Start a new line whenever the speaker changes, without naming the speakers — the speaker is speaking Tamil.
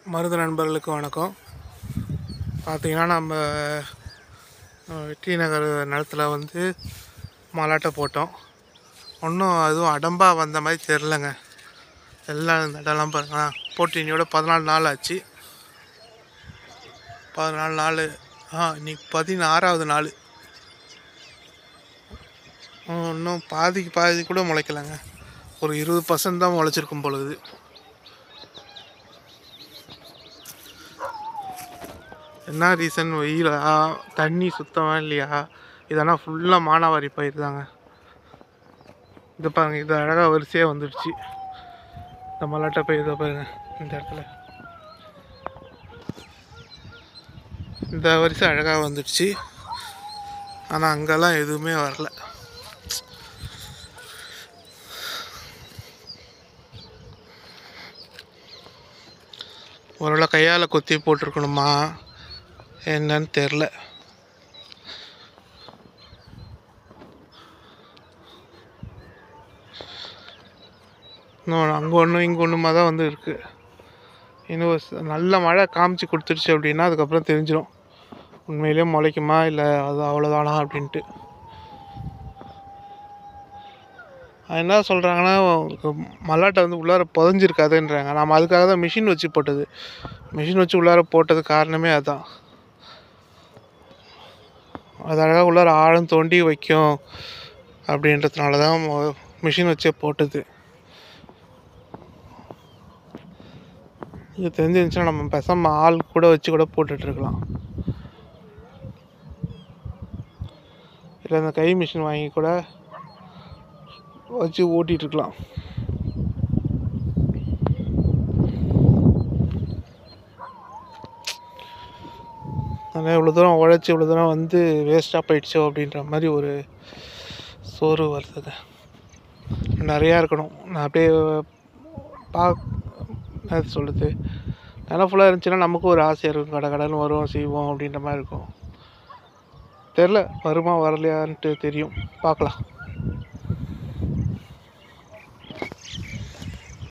மருது நண்பர்களுக்கு வணக்கம் பார்த்தீங்கன்னா நம்ம அஹ், வெற்றி நகர் நிலத்துல வந்து மலாட்டை போட்டோம் ஒன்றும் அதுவும் அடம்பாக வந்த மாதிரி தெரிலங்க எல்லாம் இந்த இடம்லாம் பாருங்க போட்டு இன்னையோட பதினாலு நாள் ஆச்சு பதினாலு நாள் ஆ இன்னைக்கு பதினாறாவது நாள் ம், இன்னும் பாதிக்கு பாதி கூட முளைக்கலைங்க ஒரு இருபது பர்சன்ட் தான் முளைச்சிருக்கும் பொழுது என்ன ரீசன் வெயிலா தண்ணி சுத்தமாக இல்லையா இதெல்லாம் ஃபுல்லாக மானாவாரி பயிர் தாங்க இது பாருங்க இது அழகாக வரிசையாக வந்துடுச்சு இந்த மல்லாட்டை பயிர் இதை பாருங்க இந்த இடத்துல இந்த வரிசை அழகாக வந்துடுச்சு ஆனால் அங்கெல்லாம் எதுவுமே வரல ஒருவேளை கையால் கொத்தி போட்டிருக்கணுமா என்னன்னு தெரில இன்னும் அங்கே ஒன்றும் இங்கே ஒன்றுமா தான் வந்து இருக்குது இன்னும் ஒரு ச- நல்ல மழை காமிச்சு கொடுத்துருச்சு அப்படின்னா அதுக்கப்புறம் தெரிஞ்சிடும் உண்மையிலேயே முளைக்குமா இல்லை அது அவ்வளோதானா அப்படின்ட்டு அது என்ன சொல்கிறாங்கன்னா மல்லாட்டை வந்து உள்ளார புதஞ்சிருக்காதுன்றாங்க நம்ம அதுக்காக தான் மிஷின் வச்சு போட்டது மிஷின் வச்சு உள்ளார போட்டது காரணமே அதுதான் அது அழகாக உள்ளார ஆழம் தோண்டி வைக்கும் அப்படின்றதுனால தான் மிஷின் வச்சே போட்டது இது தெரிஞ்சிருந்துச்சுன்னா நம்ம பேசாம ஆள் கூட வச்சு கூட போட்டுட்ருக்கலாம் இல்லை இந்த கை மிஷின் வாங்கி கூட வச்சு ஓட்டிகிட்டு இருக்கலாம் ஆனால் இவ்வளோ தூரம் உழைச்சி இவ்வளோ தூரம் வந்து வேஸ்ட்டாக போயிடுச்சோ அப்படின்ற மாதிரி ஒரு சோறு வருதுங்க நிறையா இருக்கணும் நான் அப்படியே பா என்ன சொல்லுது நிலம் ஃபுல்லாக இருந்துச்சுன்னா நமக்கும் ஒரு ஆசையாக இருக்கும் கடை கடன் வரும் செய்வோம் அப்படின்ற மாதிரி இருக்கும் தெரில வருமா வரலையான்ட்டு தெரியும் பார்க்கலாம்